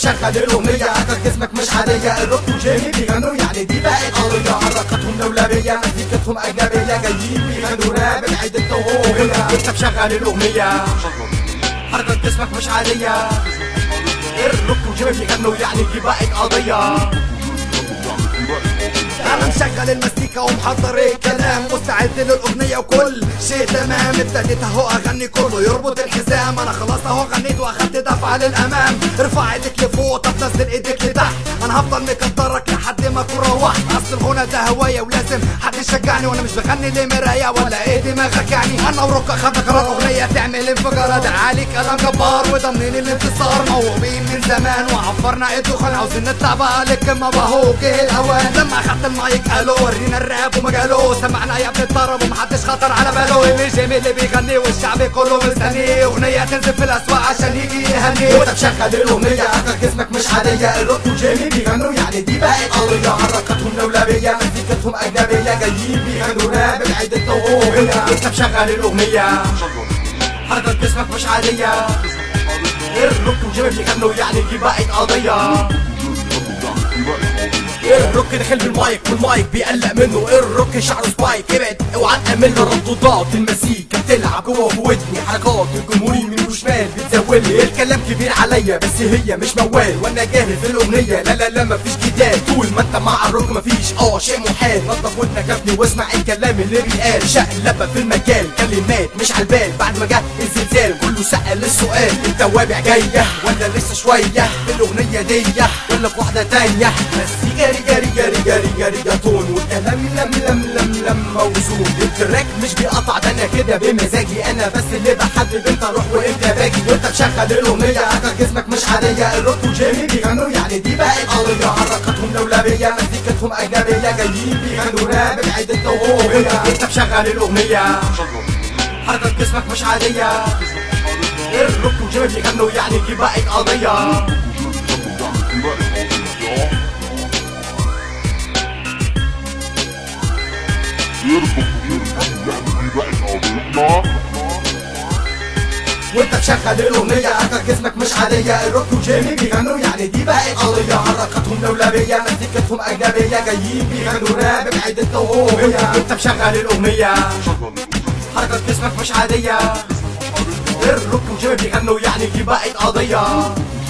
مشغل الاغنيه حركه جسمك مش عاديه الروك وجيمي بيغنوا يعني دي بقت قضيه حركتهم لولبيه مزيكتهم اجنبيه جايين بيغنوا راب العيد انت وهو هنا وانت مشغل الاغنيه حركه جسمك مش عاديه الروك وجيمي بيغنوا يعني دي بقت قضيه انا مشغل المزيكا ومحضر الكلام مستعد للاغنيه وكل شيء تمام ابتديت اهو اغني كله يربط الحزام انا خلاص اهو غنيت واخدت دفعه للامام ارفع ايدك لفوق طب نزل ايدك لتحت انا هفضل مكدرك لحد ما اكون روحت اصل الغنى ده هوايه ولازم حد يشجعني وانا مش بغني لمرايه ولا ايه دماغك يعني انا وروك اخدنا قرار اغنيه تعمل انفجار ده عالي كلام جبار وضامنين الانتصار موهوبين من زمان وعفرنا الدخان عاوزين نطلع بقى للقمه وهو جه الاوان لما اخدت المايك قالوا ورينا الراب ومجاله سمعنا يا ابن الطرب ومحدش خطر على باله اللي جميل اللي بيغني والشعب كله مستني اغنيه تنزل في الاسواق عشان يجي يهني وانت مشغل الاغنيه حركه جسمك مش عاديه الروك وجيمي بيغنوا يعني دي بقت قضيه حركتهم لولبيه مزيكتهم اجنبيه جايين بيغنوا راب العيد انت وهو هنا وانت مشغل الاغنيه حركه جسمك مش عاديه الروك وجيمي بيغنوا يعني دي بقت قضيه الروك داخل بالمايك والمايك بيقلق منه الروك شعره سبايك ابعد اوعى تأمن له ردودات المزيكا بتلعب جوه في ودني حركات الجمهور يمين وشمال بتزود لي الكلام كبير عليا بس هي مش موال وانا جاهز في الاغنيه لا لا لا مفيش جدال طول ما انت مع الروك مفيش اه شيء محال نضف ودنك يا ابني واسمع الكلام اللي بيتقال شقلبه في المجال كلمات مش على البال بعد ما جه الزلزال كله سأل السؤال التوابع جايه ولا لسه شويه الاغنيه دي ولا في واحده تانيه بس جري جري جري جري جري يا طون والكلام لم لم لم لم موزون التراك مش بيقطع ده انا كده بمزاجي انا بس اللي بحدد انت روح وامتى باجي وانت مشغل الاغنيه حركه جسمك مش عاديه الروك وجيمي بيغنوا يعني دي بقت قضيه حركتهم لولبيه مزيكتهم اجنبيه جايين بيغنوا راب العيد انت وهو هنا وانت مشغل الاغنيه حركه جسمك مش عاديه الروك وجيمي بيغنوا يعني دي بقت قضيه وانت مشغل الاغنيه حركه جسمك مش عاديه الروك وجيمي بيغنوا يعني دي بقت قضيه حركتهم لولبيه مزيكتهم اجنبيه جايين بيغنوا راب بعيد انت وهو هنا وانت مشغل الاغنيه حركه جسمك مش عاديه الروك وجيمي بيغنوا يعني دي بقت قضيه